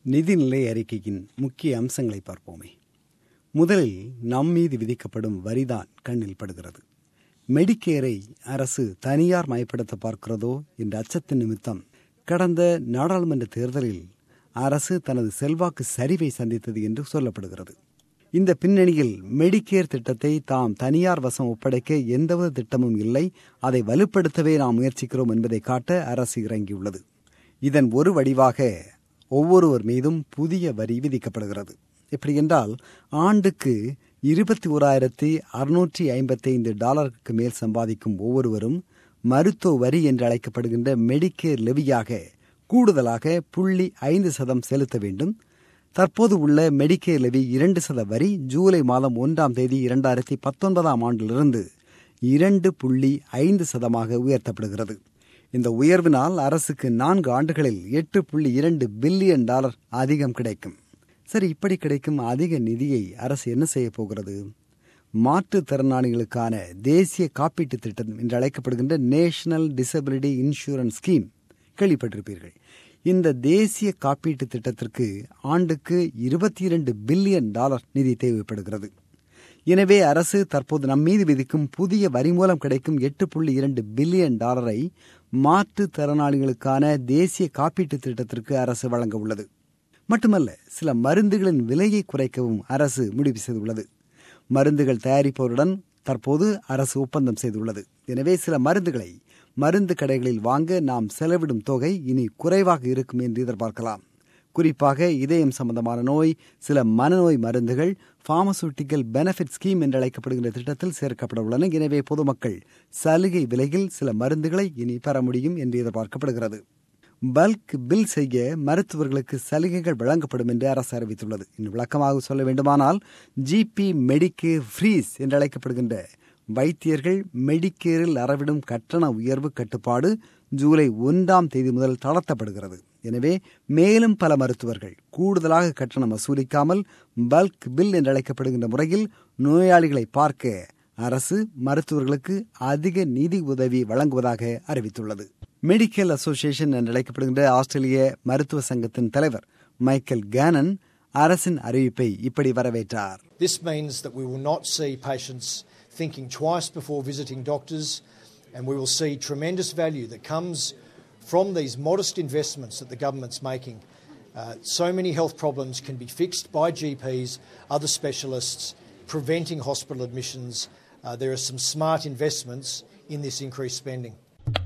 நிதிநிலை அறிக்கையின் முக்கிய அம்சங்களை பார்ப்போமே முதலில் நம் மீது விதிக்கப்படும் வரிதான் கண்ணில் படுகிறது மெடிக்கேரை அரசு தனியார் மயப்படுத்த பார்க்கிறதோ என்ற அச்சத்தின் நிமித்தம் கடந்த நாடாளுமன்ற தேர்தலில் அரசு தனது செல்வாக்கு சரிவை சந்தித்தது என்று சொல்லப்படுகிறது இந்த பின்னணியில் மெடிக்கேர் திட்டத்தை தாம் தனியார் வசம் ஒப்படைக்க எந்தவித திட்டமும் இல்லை அதை வலுப்படுத்தவே நாம் முயற்சிக்கிறோம் என்பதை காட்ட அரசு இறங்கியுள்ளது இதன் ஒரு வடிவாக ஒவ்வொருவர் மீதும் புதிய வரி விதிக்கப்படுகிறது எப்படி என்றால் ஆண்டுக்கு இருபத்தி ஓராயிரத்தி அறுநூற்றி ஐம்பத்தி ஐந்து டாலருக்கு மேல் சம்பாதிக்கும் ஒவ்வொருவரும் மருத்துவ வரி என்று அழைக்கப்படுகின்ற மெடிக்கேர் லெவியாக கூடுதலாக புள்ளி ஐந்து சதம் செலுத்த வேண்டும் தற்போது உள்ள மெடிக்கேர் லெவி இரண்டு சத வரி ஜூலை மாதம் ஒன்றாம் தேதி இரண்டாயிரத்தி பத்தொன்பதாம் ஆண்டிலிருந்து இரண்டு புள்ளி ஐந்து சதமாக உயர்த்தப்படுகிறது இந்த உயர்வினால் அரசுக்கு நான்கு ஆண்டுகளில் எட்டு புள்ளி இரண்டு பில்லியன் டாலர் அதிகம் கிடைக்கும் சரி இப்படி கிடைக்கும் அதிக நிதியை அரசு என்ன செய்ய போகிறது மாற்றுத்திறனாளிகளுக்கான தேசிய காப்பீட்டு திட்டம் என்று அழைக்கப்படுகின்ற நேஷனல் டிசபிலிட்டி இன்சூரன்ஸ் ஸ்கீம் கேள்விப்பட்டிருப்பீர்கள் இந்த தேசிய காப்பீட்டு திட்டத்திற்கு ஆண்டுக்கு இருபத்தி இரண்டு பில்லியன் டாலர் நிதி தேவைப்படுகிறது எனவே அரசு தற்போது நம் மீது விதிக்கும் புதிய வரி மூலம் கிடைக்கும் எட்டு புள்ளி இரண்டு பில்லியன் டாலரை மாற்றுத்திறனாளிகளுக்கான தேசிய காப்பீட்டு திட்டத்திற்கு அரசு வழங்க உள்ளது மட்டுமல்ல சில மருந்துகளின் விலையை குறைக்கவும் அரசு முடிவு செய்துள்ளது மருந்துகள் தயாரிப்பவருடன் தற்போது அரசு ஒப்பந்தம் செய்துள்ளது எனவே சில மருந்துகளை மருந்து கடைகளில் வாங்க நாம் செலவிடும் தொகை இனி குறைவாக இருக்கும் என்று எதிர்பார்க்கலாம் குறிப்பாக இதயம் சம்பந்தமான நோய் சில மனநோய் மருந்துகள் பார்மசூட்டிக்கல் பெனிஃபிட் ஸ்கீம் என்று அழைக்கப்படுகின்ற திட்டத்தில் சேர்க்கப்பட உள்ளன எனவே பொதுமக்கள் சலுகை விலையில் சில மருந்துகளை இனி பெற முடியும் என்று எதிர்பார்க்கப்படுகிறது பல்க் பில் செய்ய மருத்துவர்களுக்கு சலுகைகள் வழங்கப்படும் என்று அரசு அறிவித்துள்ளது இன்னும் விளக்கமாக சொல்ல வேண்டுமானால் ஜிபி மெடிக்கேர் ஃப்ரீஸ் என்று அழைக்கப்படுகின்ற வைத்தியர்கள் மெடிக்கேரில் அறவிடும் கட்டண உயர்வு கட்டுப்பாடு ஜூலை ஒன்றாம் தேதி முதல் தளர்த்தப்படுகிறது எனவே மேலும் பல மருத்துவர்கள் கூடுதலாக கட்டணம் வசூலிக்காமல் பல்க் பில் என்று அழைக்கப்படுகின்ற முறையில் நோயாளிகளை பார்க்க அரசு மருத்துவர்களுக்கு அதிக நிதி உதவி வழங்குவதாக அறிவித்துள்ளது மெடிக்கல் அசோசியேஷன் என்று அழைக்கப்படுகின்ற ஆஸ்திரேலிய மருத்துவ சங்கத்தின் தலைவர் மைக்கேல் கேனன் அரசின் அறிவிப்பை இப்படி வரவேற்றார் This means that we will not see patients thinking twice before visiting doctors, and we will see tremendous value that comes from these modest investments that the government's making. Uh, so many health problems can be fixed by GPs, other specialists, preventing hospital admissions. Uh, there are some smart investments in this increased spending.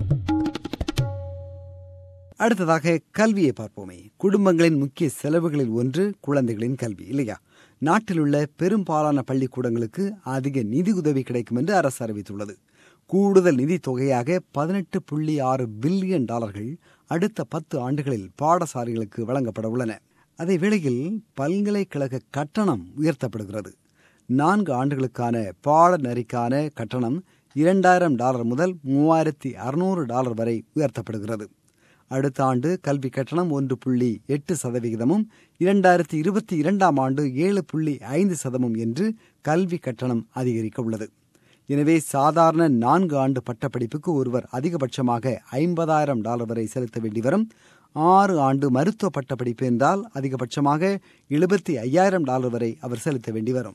அடுத்ததாக கல்வியை பார்ப்போமே குடும்பங்களின் முக்கிய செலவுகளில் ஒன்று குழந்தைகளின் கல்வி இல்லையா நாட்டில் உள்ள பெரும்பாலான பள்ளிக்கூடங்களுக்கு அதிக நிதி உதவி கிடைக்கும் என்று அரசு அறிவித்துள்ளது கூடுதல் நிதி தொகையாக பதினெட்டு புள்ளி ஆறு பில்லியன் டாலர்கள் அடுத்த பத்து ஆண்டுகளில் பாடசாலைகளுக்கு வழங்கப்பட உள்ளன அதே வேளையில் பல்கலைக்கழக கட்டணம் உயர்த்தப்படுகிறது நான்கு ஆண்டுகளுக்கான பாடநெறிக்கான கட்டணம் இரண்டாயிரம் டாலர் முதல் மூவாயிரத்தி அறுநூறு டாலர் வரை உயர்த்தப்படுகிறது அடுத்த ஆண்டு கல்வி கட்டணம் ஒன்று புள்ளி எட்டு சதவிகிதமும் இரண்டாயிரத்தி இருபத்தி இரண்டாம் ஆண்டு ஏழு புள்ளி ஐந்து சதமும் என்று கல்வி கட்டணம் அதிகரிக்க உள்ளது எனவே சாதாரண நான்கு ஆண்டு பட்டப்படிப்புக்கு ஒருவர் அதிகபட்சமாக ஐம்பதாயிரம் டாலர் வரை செலுத்த வேண்டி வரும் ஆறு ஆண்டு மருத்துவ பட்டப்படிப்பு என்றால் அதிகபட்சமாக எழுபத்தி ஐயாயிரம் டாலர் வரை அவர் செலுத்த வேண்டி வரும்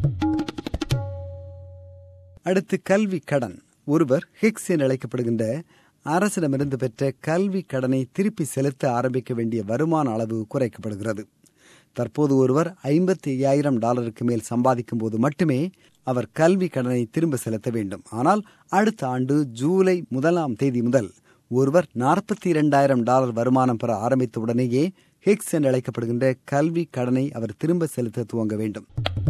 அடுத்து கல்வி கடன் ஒருவர் ஹிக்ஸ் என்று அழைக்கப்படுகின்ற அரசிடமிருந்து பெற்ற கல்வி கடனை திருப்பி செலுத்த ஆரம்பிக்க வேண்டிய வருமான அளவு குறைக்கப்படுகிறது தற்போது ஒருவர் ஐம்பத்தி ஐயாயிரம் டாலருக்கு மேல் சம்பாதிக்கும் போது மட்டுமே அவர் கல்வி கடனை திரும்ப செலுத்த வேண்டும் ஆனால் அடுத்த ஆண்டு ஜூலை முதலாம் தேதி முதல் ஒருவர் நாற்பத்தி இரண்டாயிரம் டாலர் வருமானம் பெற ஆரம்பித்த உடனேயே ஹிக்ஸ் என்று அழைக்கப்படுகின்ற கல்வி கடனை அவர் திரும்ப செலுத்த துவங்க வேண்டும்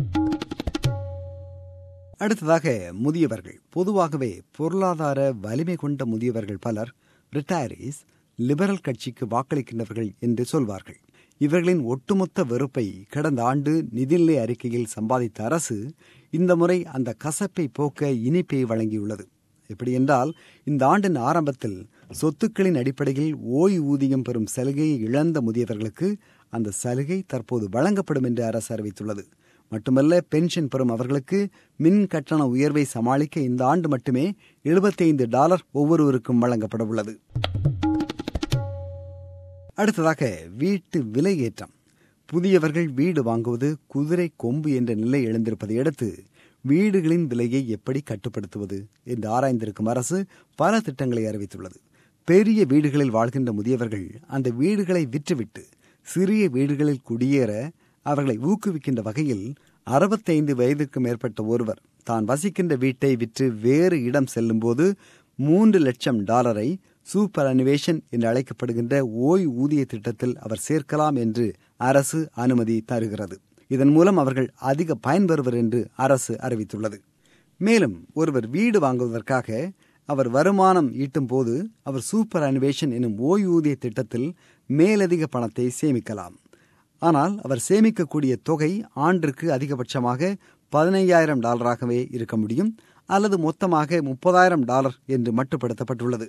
அடுத்ததாக முதியவர்கள் பொதுவாகவே பொருளாதார வலிமை கொண்ட முதியவர்கள் பலர் ரிட்டையரிஸ் லிபரல் கட்சிக்கு வாக்களிக்கின்றவர்கள் என்று சொல்வார்கள் இவர்களின் ஒட்டுமொத்த வெறுப்பை கடந்த ஆண்டு நிதிநிலை அறிக்கையில் சம்பாதித்த அரசு இந்த முறை அந்த கசப்பை போக்க இனிப்பை வழங்கியுள்ளது எப்படி என்றால் இந்த ஆண்டின் ஆரம்பத்தில் சொத்துக்களின் அடிப்படையில் ஓய்வூதியம் பெறும் சலுகையை இழந்த முதியவர்களுக்கு அந்த சலுகை தற்போது வழங்கப்படும் என்று அரசு அறிவித்துள்ளது மட்டுமல்ல பென்ஷன் பெறும் அவர்களுக்கு மின் கட்டண உயர்வை சமாளிக்க இந்த ஆண்டு மட்டுமே எழுபத்தைந்து டாலர் ஒவ்வொருவருக்கும் வழங்கப்பட உள்ளது அடுத்ததாக வீட்டு விலை ஏற்றம் புதியவர்கள் வீடு வாங்குவது குதிரை கொம்பு என்ற நிலை எழுந்திருப்பதை அடுத்து வீடுகளின் விலையை எப்படி கட்டுப்படுத்துவது என்று ஆராய்ந்திருக்கும் அரசு பல திட்டங்களை அறிவித்துள்ளது பெரிய வீடுகளில் வாழ்கின்ற முதியவர்கள் அந்த வீடுகளை விற்றுவிட்டு சிறிய வீடுகளில் குடியேற அவர்களை ஊக்குவிக்கின்ற வகையில் அறுபத்தைந்து வயதுக்கு மேற்பட்ட ஒருவர் தான் வசிக்கின்ற வீட்டை விற்று வேறு இடம் செல்லும்போது மூன்று லட்சம் டாலரை சூப்பர் அனிவேஷன் என்று அழைக்கப்படுகின்ற ஓய்வூதிய திட்டத்தில் அவர் சேர்க்கலாம் என்று அரசு அனுமதி தருகிறது இதன் மூலம் அவர்கள் அதிக பயன்பெறுவர் என்று அரசு அறிவித்துள்ளது மேலும் ஒருவர் வீடு வாங்குவதற்காக அவர் வருமானம் ஈட்டும் போது அவர் சூப்பர் அனிவேஷன் எனும் ஓய்வூதிய திட்டத்தில் மேலதிக பணத்தை சேமிக்கலாம் ஆனால் அவர் சேமிக்கக்கூடிய தொகை ஆண்டிற்கு அதிகபட்சமாக பதினையாயிரம் டாலராகவே இருக்க முடியும் அல்லது மொத்தமாக முப்பதாயிரம் டாலர் என்று மட்டுப்படுத்தப்பட்டுள்ளது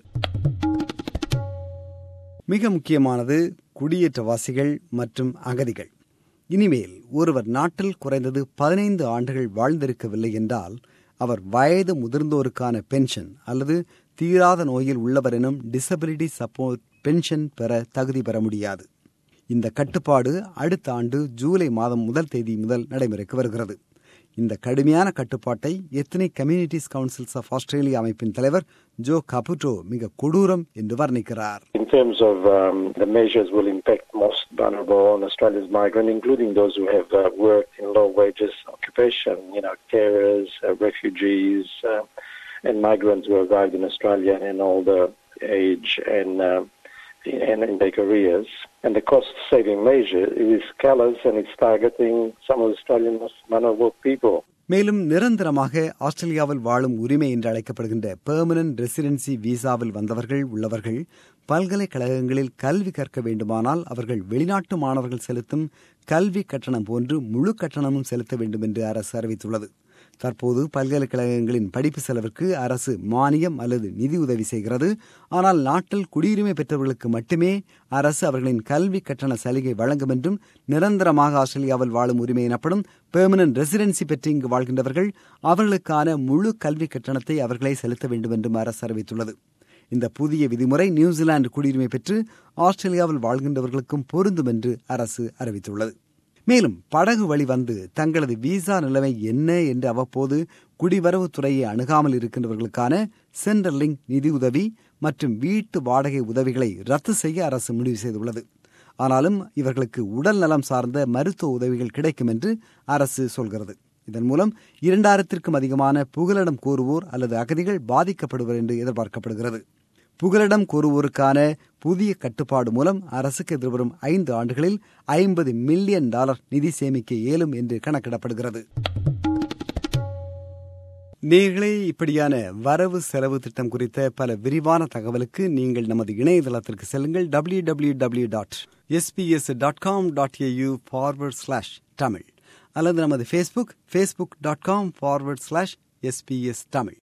மிக முக்கியமானது குடியேற்றவாசிகள் மற்றும் அகதிகள் இனிமேல் ஒருவர் நாட்டில் குறைந்தது பதினைந்து ஆண்டுகள் வாழ்ந்திருக்கவில்லை என்றால் அவர் வயது முதிர்ந்தோருக்கான பென்ஷன் அல்லது தீராத நோயில் உள்ளவர் எனும் டிசபிலிட்டி சப்போர்ட் பென்ஷன் பெற தகுதி பெற முடியாது இந்த கட்டுப்பாடு அடுத்த ஆண்டு ஜூலை மாதம் முதல் தேதி முதல் நடைமுறைக்கு வருகிறது இந்த கடுமையான கட்டுப்பாட்டை எத்தனை கம்யூனிட்டிஸ் கவுன்சில்ஸ் ஆஃப் ஆஸ்திரேலியா அமைப்பின் தலைவர் ஜோ கபுட்டோ மிக கொடூரம் என்று வர்ணிக்கிறார் In terms of um, the measures will impact most vulnerable on Australia's migrant, including those who have uh, worked in low wages occupation, you know, carers, uh, refugees, uh, and migrants who arrived in Australia in older age and uh, and in their careers. And the cost-saving measure is callous and it's targeting some of Australian most vulnerable people. மேலும் நிரந்தரமாக ஆஸ்திரேலியாவில் வாழும் உரிமை என்று அழைக்கப்படுகின்ற permanent residency விசாவில் வந்தவர்கள் உள்ளவர்கள் பல்கலைக்கழகங்களில் கல்வி கற்க வேண்டுமானால் அவர்கள் வெளிநாட்டு மாணவர்கள் செலுத்தும் கல்வி கட்டணம் போன்று முழு கட்டணமும் செலுத்த வேண்டும் என்று அரசு அறிவித்துள்ளது தற்போது பல்கலைக்கழகங்களின் படிப்பு செலவிற்கு அரசு மானியம் அல்லது நிதி உதவி செய்கிறது ஆனால் நாட்டில் குடியுரிமை பெற்றவர்களுக்கு மட்டுமே அரசு அவர்களின் கல்வி கட்டண சலுகை வழங்கும் என்றும் நிரந்தரமாக ஆஸ்திரேலியாவில் வாழும் உரிமை எனப்படும் பெர்மனன்ட் ரெசிடென்சி பெற்று இங்கு வாழ்கின்றவர்கள் அவர்களுக்கான முழு கல்வி கட்டணத்தை அவர்களே செலுத்த வேண்டும் என்றும் அரசு அறிவித்துள்ளது இந்த புதிய விதிமுறை நியூசிலாந்து குடியுரிமை பெற்று ஆஸ்திரேலியாவில் வாழ்கின்றவர்களுக்கும் பொருந்தும் என்று அரசு அறிவித்துள்ளது மேலும் படகு வழி வந்து தங்களது விசா நிலைமை என்ன என்று அவ்வப்போது குடிவரவுத்துறையை அணுகாமல் இருக்கின்றவர்களுக்கான சென்ட்ரலிங் நிதியுதவி மற்றும் வீட்டு வாடகை உதவிகளை ரத்து செய்ய அரசு முடிவு செய்துள்ளது ஆனாலும் இவர்களுக்கு உடல் நலம் சார்ந்த மருத்துவ உதவிகள் கிடைக்கும் என்று அரசு சொல்கிறது இதன் மூலம் இரண்டாயிரத்திற்கும் அதிகமான புகலிடம் கோருவோர் அல்லது அகதிகள் பாதிக்கப்படுவர் என்று எதிர்பார்க்கப்படுகிறது புகலிடம் கோருவோருக்கான புதிய கட்டுப்பாடு மூலம் அரசுக்கு எதிர்வரும் ஐந்து ஆண்டுகளில் ஐம்பது மில்லியன் டாலர் நிதி சேமிக்க இயலும் என்று கணக்கிடப்படுகிறது நீங்களே இப்படியான வரவு செலவு திட்டம் குறித்த பல விரிவான தகவலுக்கு நீங்கள் நமது இணையதளத்திற்கு செல்லுங்கள் W W W dot SBS dot com dot AU forward slash Tamil அல்லது நமது Facebook Facebook dot com forward slash SBS Tamil